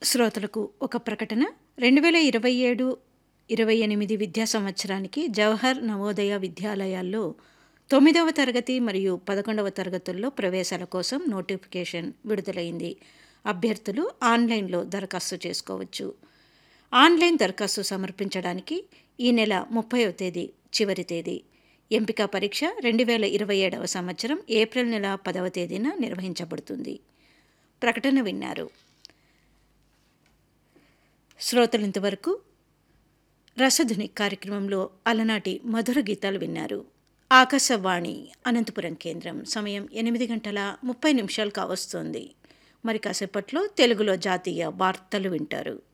శ్రోతలకు ఒక ప్రకటన రెండు వేల ఇరవై ఏడు ఇరవై ఎనిమిది విద్యా సంవత్సరానికి జవహర్ నవోదయ విద్యాలయాల్లో తొమ్మిదవ తరగతి మరియు పదకొండవ తరగతుల్లో ప్రవేశాల కోసం నోటిఫికేషన్ విడుదలైంది అభ్యర్థులు ఆన్లైన్లో దరఖాస్తు చేసుకోవచ్చు ఆన్లైన్ దరఖాస్తు సమర్పించడానికి ఈ నెల ముప్పైవ తేదీ చివరి తేదీ ఎంపిక పరీక్ష రెండు వేల ఇరవై ఏడవ సంవత్సరం ఏప్రిల్ నెల పదవ తేదీన నిర్వహించబడుతుంది ప్రకటన విన్నారు శ్రోతలు ఇంతవరకు రసధుని కార్యక్రమంలో అలనాటి మధుర గీతాలు విన్నారు ఆకాశవాణి అనంతపురం కేంద్రం సమయం ఎనిమిది గంటల ముప్పై నిమిషాలు కావస్తోంది మరి కాసేపట్లో తెలుగులో జాతీయ వార్తలు వింటారు